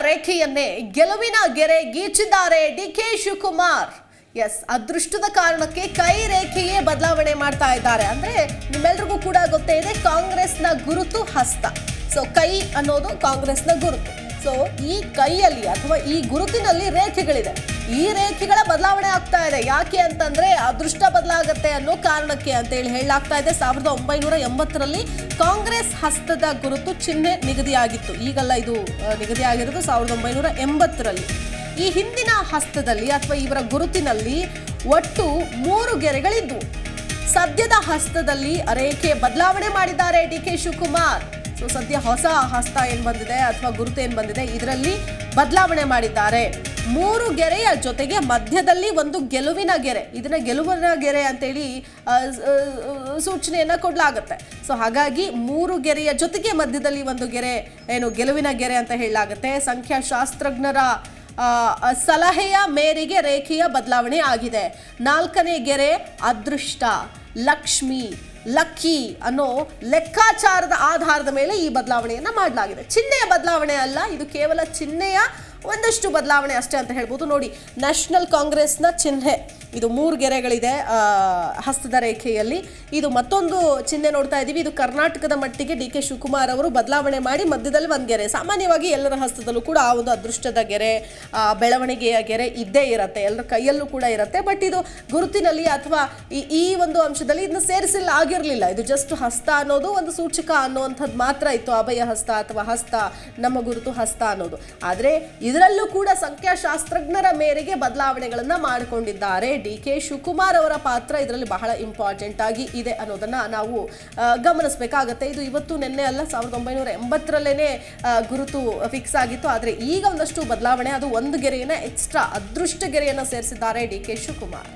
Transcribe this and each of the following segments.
ರೇಖೆಯನ್ನೇ ಗೆಲುವಿನ ಗೆರೆ ಗೀಚಿದ್ದಾರೆ ಡಿ ಕೆ ಶಿವಕುಮಾರ್ ಎಸ್ ಅದೃಷ್ಟದ ಕಾರಣಕ್ಕೆ ಕೈ ರೇಖೆಯೇ ಬದಲಾವಣೆ ಮಾಡ್ತಾ ಇದ್ದಾರೆ ಅಂದ್ರೆ ನಿಮ್ಮೆಲ್ರಿಗೂ ಕೂಡ ಗೊತ್ತೇ ಇದೆ ಕಾಂಗ್ರೆಸ್ನ ಗುರುತು ಹಸ್ತ ಸೊ ಕೈ ಅನ್ನೋದು ಕಾಂಗ್ರೆಸ್ನ ಗುರುತು ಸೊ ಈ ಕೈಯಲ್ಲಿ ಅಥವಾ ಈ ಗುರುತಿನಲ್ಲಿ ರೇಖೆಗಳಿದೆ ಈ ರೇಖೆಗಳ ಬದಲಾವಣೆ ಆಗ್ತಾ ಇದೆ ಯಾಕೆ ಅಂತಂದ್ರೆ ಅದೃಷ್ಟ ಬದಲಾಗತ್ತೆ ಅನ್ನೋ ಕಾರಣಕ್ಕೆ ಅಂತೇಳಿ ಹೇಳಲಾಗ್ತಾ ಇದೆ ಸಾವಿರದ ಒಂಬೈನೂರ ಎಂಬತ್ತರಲ್ಲಿ ಕಾಂಗ್ರೆಸ್ ಹಸ್ತದ ಗುರುತು ಚಿಹ್ನೆ ನಿಗದಿಯಾಗಿತ್ತು ಈಗಲ್ಲ ಇದು ಆ, ನಿಗದಿಯಾಗಿರೋದು ಸಾವಿರದ ಒಂಬೈನೂರ ಎಂಬತ್ತರಲ್ಲಿ ಈ ಹಿಂದಿನ ಹಸ್ತದಲ್ಲಿ ಅಥವಾ ಇವರ ಗುರುತಿನಲ್ಲಿ ಒಟ್ಟು ಮೂರು ಗೆರೆಗಳಿದ್ವು ಸದ್ಯದ ಹಸ್ತದಲ್ಲಿ ರೇಖೆ ಬದಲಾವಣೆ ಮಾಡಿದ್ದಾರೆ ಡಿ ಕೆ ಶಿವಕುಮಾರ್ ಸೊ ಸದ್ಯ ಹೊಸ ಹಸ್ತ ಏನ್ ಬಂದಿದೆ ಅಥವಾ ಗುರುತು ಏನ್ ಬಂದಿದೆ ಇದರಲ್ಲಿ ಬದಲಾವಣೆ ಮಾಡಿದ್ದಾರೆ ಮೂರು ಗೆರೆಯ ಜೊತೆಗೆ ಮಧ್ಯದಲ್ಲಿ ಒಂದು ಗೆಲುವಿನ ಗೆರೆ ಇದನ್ನ ಗೆಲುವಿನ ಗೆರೆ ಅಂತೇಳಿ ಆ, ಸ- ಆ, ಸೂಚನೆಯನ್ನ ಕೊಡಲಾಗುತ್ತೆ ಸೊ ಹಾಗಾಗಿ ಮೂರು ಗೆರೆಯ ಜೊತೆಗೆ ಮಧ್ಯದಲ್ಲಿ ಒಂದು ಗೆರೆ ಏನು ಗೆಲುವಿನ ಗೆರೆ ಅಂತ ಹೇಳಲಾಗುತ್ತೆ ಸಂಖ್ಯಾಶಾಸ್ತ್ರಜ್ಞರ ಆ, ಸಲಹೆಯ ಮೇರೆಗೆ ರೇಖೆಯ ಬದಲಾವಣೆ ಆಗಿದೆ ನಾಲ್ಕನೇ ಗೆರೆ ಅದೃಷ್ಟ ಲಕ್ಷ್ಮಿ ಲಕ್ಕಿ ಅನ್ನೋ ಲೆಕ್ಕಾಚಾರದ ಆಧಾರದ ಮೇಲೆ ಈ ಬದಲಾವಣೆಯನ್ನ ಮಾಡಲಾಗಿದೆ ಚಿಹ್ನೆಯ ಬದಲಾವಣೆ ಅಲ್ಲ ಇದು ಕೇವಲ ಚಿಹ್ನೆಯ ಒಂದಷ್ಟು ಬದಲಾವಣೆ ಅಷ್ಟೇ ಅಂತ ಹೇಳ್ಬೋದು ನೋಡಿ ನ್ಯಾಷನಲ್ ಕಾಂಗ್ರೆಸ್ನ ಚಿಹ್ನೆ ಇದು ಮೂರು ಗೆರೆಗಳಿದೆ ಆ, ಹಸ್ತದ ರೇಖೆಯಲ್ಲಿ ಇದು ಮತ್ತೊಂದು ಚಿಹ್ನೆ ನೋಡ್ತಾ ಇದ್ದೀವಿ ಇದು ಕರ್ನಾಟಕದ ಮಟ್ಟಿಗೆ ಡಿ ಕೆ ಶಿವಕುಮಾರ್ ಅವರು ಬದಲಾವಣೆ ಮಾಡಿ ಮಧ್ಯದಲ್ಲಿ ಒಂದು ಗೆರೆ ಸಾಮಾನ್ಯವಾಗಿ ಎಲ್ಲರ ಹಸ್ತದಲ್ಲೂ ಕೂಡ ಆ ಒಂದು ಅದೃಷ್ಟದ ಗೆರೆ ಆ, ಬೆಳವಣಿಗೆಯ ಗೆರೆ ಇದ್ದೇ ಇರುತ್ತೆ ಎಲ್ಲರ ಕೈಯಲ್ಲೂ ಕೂಡ ಇರುತ್ತೆ ಬಟ್ ಇದು ಗುರುತಿನಲ್ಲಿ ಅಥವಾ ಈ ಈ ಒಂದು ಅಂಶದಲ್ಲಿ ಇದನ್ನ ಸೇರಿಸಿಲ್ಲ ಆಗಿರಲಿಲ್ಲ ಇದು ಜಸ್ಟ್ ಹಸ್ತ ಅನ್ನೋದು ಒಂದು ಸೂಚಕ ಅನ್ನುವಂಥದ್ದು ಮಾತ್ರ ಇತ್ತು ಅಭಯ ಹಸ್ತ ಅಥವಾ ಹಸ್ತ ನಮ್ಮ ಗುರುತು ಹಸ್ತ ಅನ್ನೋದು ಆದರೆ ಇದರಲ್ಲೂ ಕೂಡ ಸಂಖ್ಯಾಶಾಸ್ತ್ರಜ್ಞರ ಮೇರೆಗೆ ಬದಲಾವಣೆಗಳನ್ನ ಮಾಡಿಕೊಂಡಿದ್ದಾರೆ ಡಿ ಕೆ ಶಿವಕುಮಾರ್ ಅವರ ಪಾತ್ರ ಇದರಲ್ಲಿ ಬಹಳ ಇಂಪಾರ್ಟೆಂಟ್ ಆಗಿ ಇದೆ ಅನ್ನೋದನ್ನ ನಾವು ಆ, ಗಮನಿಸಬೇಕಾಗತ್ತೆ ಇದು ಇವತ್ತು ನಿನ್ನೆ ಅಲ್ಲ ಸಾವಿರದ ಒಂಬೈನೂರ ಎಂಬತ್ತರಲ್ಲೇನೆ ಆ, ಗುರುತು ಫಿಕ್ಸ್ ಆಗಿತ್ತು ಆದರೆ ಈಗ ಒಂದಷ್ಟು ಬದಲಾವಣೆ ಅದು ಒಂದು ಗೆರೆಯನ್ನ ಎಕ್ಸ್ಟ್ರಾ ಅದೃಷ್ಟ ಗೆರೆಯನ್ನ ಸೇರಿಸಿದ್ದಾರೆ ಡಿ ಕೆ ಶಿವಕುಮಾರ್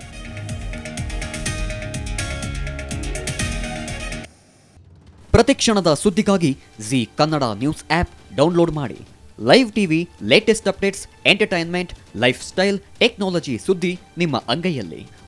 ಪ್ರತಿಕ್ಷಣದ ಸುದ್ದಿಗಾಗಿ Zee Kannada news app download ಮಾಡಿ live TV latest updates entertainment lifestyle technology ಸುದ್ದಿ ನಿಮ್ಮ ಅಂಗೈಯಲ್ಲಿ